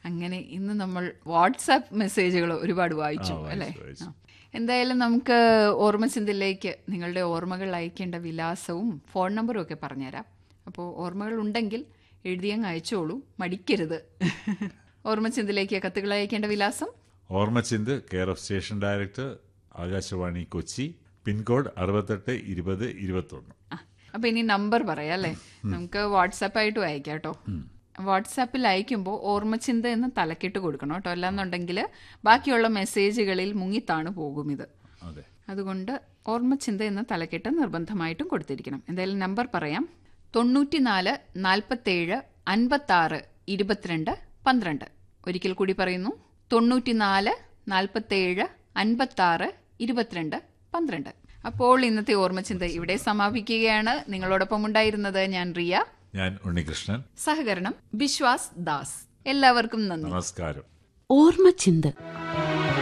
അങ്ങനെ ഇന്ന് നമ്മൾ വാട്സാപ്പ് മെസ്സേജുകൾ ഒരുപാട് വായിച്ചു ആ, വായിച്ചു, അല്ലേ വായിച്ചു. ആ. എന്തായാലും നമുക്ക് ഓർമ്മചിന്തയിലേക്ക് നിങ്ങളുടെ ഓർമ്മകൾ അയക്കേണ്ട വിലാസവും ഫോൺ നമ്പറും ഒക്കെ പറഞ്ഞുതരാം അപ്പോൾ ഓർമ്മകൾ ഉണ്ടെങ്കിൽ എഴുതിയങ്ങ് അയച്ചോളൂ മടിക്കരുത് ഓർമ്മചിന്തയിലേക്ക് കത്തുകൾ അയക്കേണ്ട വിലാസം ഓർമ്മച്ചിന്ത് care of station director Akashvani Kochi pin code അറുപത്തെട്ട് ഇരുപത് ഇരുപത്തൊന്ന് ആ, അപ്പൊ ഇനി നമ്പർ പറയാം അല്ലേ നമുക്ക് വാട്സാപ്പായിട്ടും അയക്കാം കേട്ടോ വാട്സാപ്പിൽ അയക്കുമ്പോൾ ഓർമ്മചിന്ത എന്ന് തലക്കിട്ട് കൊടുക്കണം കേട്ടോ അല്ലാന്നുണ്ടെങ്കിൽ ബാക്കിയുള്ള മെസ്സേജുകളിൽ മുങ്ങിത്താണ് പോകും ഇത് അതെ അതുകൊണ്ട് ഓർമ്മചിന്ത എന്ന തലക്കെട്ട് നിർബന്ധമായിട്ടും കൊടുത്തിരിക്കണം എന്തായാലും നമ്പർ പറയാം തൊണ്ണൂറ്റിനാല് നാൽപ്പത്തേഴ് അൻപത്താറ് ഇരുപത്തിരണ്ട് പന്ത്രണ്ട് ഒരിക്കൽ കൂടി പറയുന്നു തൊണ്ണൂറ്റിനാല് നാൽപ്പത്തേഴ് അൻപത്താറ് ഇരുപത്തിരണ്ട് പന്ത്രണ്ട് അപ്പോൾ ഇന്നത്തെ ഓർമ്മചിന്ത ഇവിടെ സമാപിക്കുകയാണ് നിങ്ങളോടൊപ്പം ഉണ്ടായിരുന്നത് ഞാൻ റിയ ഞാൻ ഉണ്ണികൃഷ്ണൻ സഹകരണം ബിശ്വാസ് ദാസ് എല്ലാവർക്കും നന്ദി നമസ്കാരം ഓർമ്മച്ചിന്ത്